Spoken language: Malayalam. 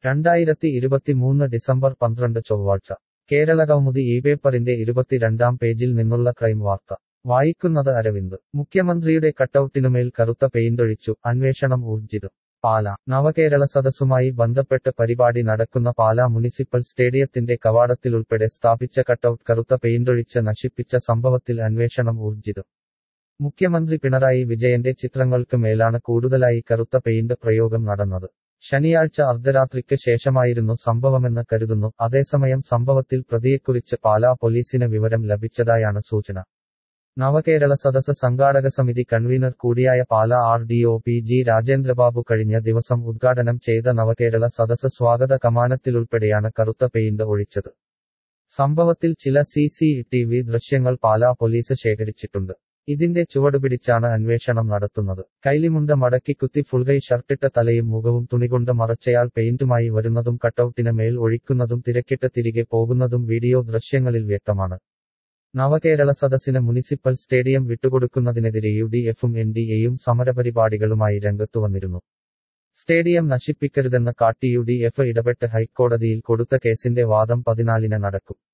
രണ്ടായിരത്തി ഇരുപത്തിമൂന്ന് ഡിസംബർ പന്ത്രണ്ട് ചൊവ്വാഴ്ച കേരളകൗമുദി ഈ പേപ്പറിന്റെ ഇരുപത്തിരണ്ടാം പേജിൽ നിന്നുള്ള ക്രൈം വാർത്ത വായിക്കുന്നത് അരവിന്ദ് മുഖ്യമന്ത്രിയുടെ കട്ടൌട്ടിനുമേൽ കറുത്ത പെയിന്റൊഴിച്ചു അന്വേഷണം ഊർജിതം പാല നവകേരള സദസ്സുമായി ബന്ധപ്പെട്ട് പരിപാടി നടക്കുന്ന പാല മുനിസിപ്പൽ സ്റ്റേഡിയത്തിന്റെ കവാടത്തിലുൾപ്പെടെ സ്ഥാപിച്ച കട്ടൌട്ട് കറുത്ത പെയിന്റൊഴിച്ച് നശിപ്പിച്ച സംഭവത്തിൽ അന്വേഷണം ഊർജിതം മുഖ്യമന്ത്രി പിണറായി വിജയന്റെ ചിത്രങ്ങൾക്ക് മേലാണ് കൂടുതലായി കറുത്ത പെയിന്റ് പ്രയോഗം നടന്നത് ശനിയാഴ്ച അർദ്ധരാത്രിക്ക് ശേഷമായിരുന്നു സംഭവമെന്ന് കരുതുന്നു അതേസമയം സംഭവത്തിൽ പ്രതിയെക്കുറിച്ച് പാലാ പോലീസിന് വിവരം ലഭിച്ചതായാണ് സൂചന നവകേരള സദസ് സംഘാടക സമിതി കൺവീനർ കൂടിയായ Pala R D O P G Rajendrababu കഴിഞ്ഞ ദിവസം ഉദ്ഘാടനം ചെയ്ത നവകേരള സദസ് സ്വാഗത കമാനത്തിലുൾപ്പെടെയാണ് കറുത്ത പെയിന്റ് ഒഴിച്ചത് സംഭവത്തിൽ ചില സി സി ടി വി ദൃശ്യങ്ങൾ പാലാ പോലീസ് ശേഖരിച്ചിട്ടുണ്ട് ഇതിന്റെ ചുവടുപിടിച്ചാണ് അന്വേഷണം നടത്തുന്നത് കൈലിമുണ്ട മടക്കി കുത്തി ഫുൾകൈ ഷർട്ടിട്ട തലയും മുഖവും തുണികൊണ്ട് മറച്ചയാൾ പെയിന്റുമായി വരുന്നതും കട്ടൌട്ടിന് മേൽ ഒഴിക്കുന്നതും തിരക്കിട്ട് തിരികെ പോകുന്നതും വീഡിയോ ദൃശ്യങ്ങളിൽ വ്യക്തമാണ് നവകേരള സദസ്സിന് മുനിസിപ്പൽ സ്റ്റേഡിയം വിട്ടുകൊടുക്കുന്നതിനെതിരെ യു ഡി എഫും എൻ ഡി എയും സമരപരിപാടികളുമായി രംഗത്തു വന്നിരുന്നു സ്റ്റേഡിയം നശിപ്പിക്കരുതെന്ന് കാട്ടി യു ഡി എഫ് ഇടപെട്ട് ഹൈക്കോടതിയിൽ കൊടുത്ത കേസിന്റെ വാദം പതിനാലിന് നടക്കും